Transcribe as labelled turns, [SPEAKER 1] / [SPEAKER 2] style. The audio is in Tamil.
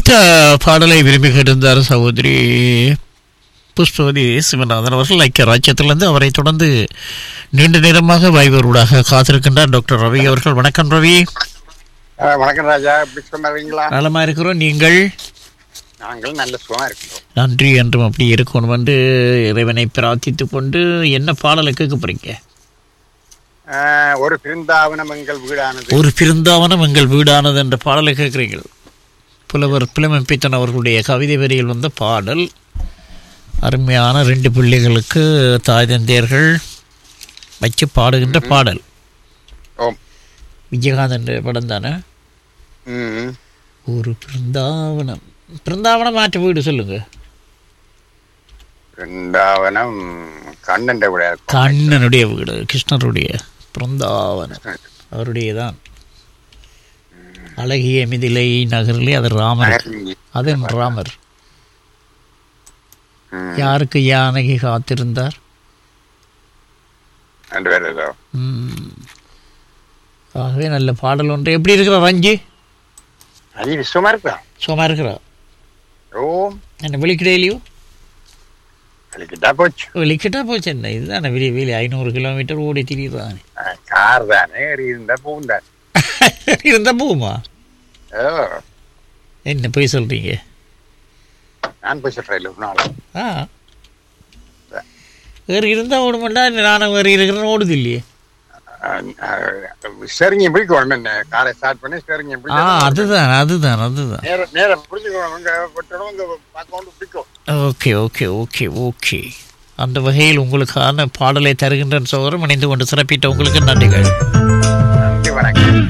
[SPEAKER 1] ஒலித்த பாடலை விரும்பி கேட்டிருந்தார் சகோதரி புஷ்பவதி சிவநாதன் அவர்கள் ஐக்கிய ராஜ்யத்திலிருந்து அவரை தொடர்ந்து நீண்ட நேரமாக வைபரூடாக காத்திருக்கின்றார் டாக்டர் ரவி அவர்கள் வணக்கம் ரவி
[SPEAKER 2] ஆ, வணக்கம் ராஜா எப்படி சொன்னாரீங்களா
[SPEAKER 1] நலமா இருக்கிறோம் நீங்கள்
[SPEAKER 2] நாங்களும் நல்ல சுகமா இருக்கிறோம்
[SPEAKER 1] நன்றி என்றும் அப்படி இருக்கணும் வந்து இறைவனை பிரார்த்தித்து கொண்டு என்ன பாடலை கேட்க போறீங்க
[SPEAKER 2] ஆ, ஒரு பிருந்தாவனம் எங்கள் வீடானது
[SPEAKER 1] ஒரு பிருந்தாவனம் எங்கள் வீடானது என்ற பாடலை கேட்கிறீர்கள் புலவர் பிளமம்பித்தன் அவர்களுடைய கவிதை வரியில் வந்த பாடல் அருமையான ரெண்டு பிள்ளைகளுக்கு தாய் தந்தையர்கள் வச்சு பாடுகின்ற பாடல்
[SPEAKER 2] ஓம்
[SPEAKER 1] விஜயகாந்த் என்ற படம் தானே
[SPEAKER 2] ம்
[SPEAKER 1] ஒரு பிருந்தாவனம் பிருந்தாவனம் மாற்ற வீடு சொல்லுங்க
[SPEAKER 2] பிருந்தாவனம் கண்ணண்ட விட
[SPEAKER 1] கண்ணனுடைய வீடு கிருஷ்ணருடைய பிருந்தாவனம் அவருடைய தான் அழகிய மிதிலை நகரிலே அது ராமர் அது ராமர் யாருக்கு யானகி காத்திருந்தார்
[SPEAKER 2] ரெண்டு பேர் ஏதோ
[SPEAKER 1] ம். ஆகவே நல்ல பாடல் ஒன்று எப்படி இருக்கிற ரஞ்சி
[SPEAKER 2] அது விஷயமா இருக்கா
[SPEAKER 1] சும்மா இருக்கிறா
[SPEAKER 2] ஓம்
[SPEAKER 1] என்ன வெளிக்கிடையிலையோ
[SPEAKER 2] அதுக்கிட்டா போச்சு
[SPEAKER 1] வெளிக்கிட்டா போச்சு என்ன இதுதானே வெளியே வெளியே ஐநூறு கிலோமீட்டர் ஓடி திரியுறானே
[SPEAKER 2] ஆ, கார் தானே இருந்தா போகுந்தார்
[SPEAKER 1] இருந்தா போகுமா
[SPEAKER 2] ஓ
[SPEAKER 1] என்ன போய் சொல்றீங்க
[SPEAKER 2] நான் போய் சொல்றேன் இல்லை ஒரு நாள்
[SPEAKER 1] ஆ வேறு இருந்தால் ஓடுமாண்டா நானும் வேறு இருக்கிறேன்னு ஓடுது இல்லையே
[SPEAKER 2] சரிங்க பிடிக்கணும் என்ன காரை ஸ்டார்ட் பண்ணி சரிங்க
[SPEAKER 1] ஆ
[SPEAKER 2] பிடிக்கணும்
[SPEAKER 1] அதுதான் அதுதான் அதுதான்
[SPEAKER 2] நேரம் நேரம் பிடிச்சிக்கணும் இங்க விட்டணும் இங்க பார்க்க பிடிக்கும்
[SPEAKER 1] ஓகே ஓகே ஓகே ஓகே அந்த வகையில் உங்களுக்கான பாடலை தருகின்ற சோதரம் இணைந்து கொண்டு சிறப்பித்த உங்களுக்கு நன்றிகள்
[SPEAKER 2] நன்றி வணக்கம்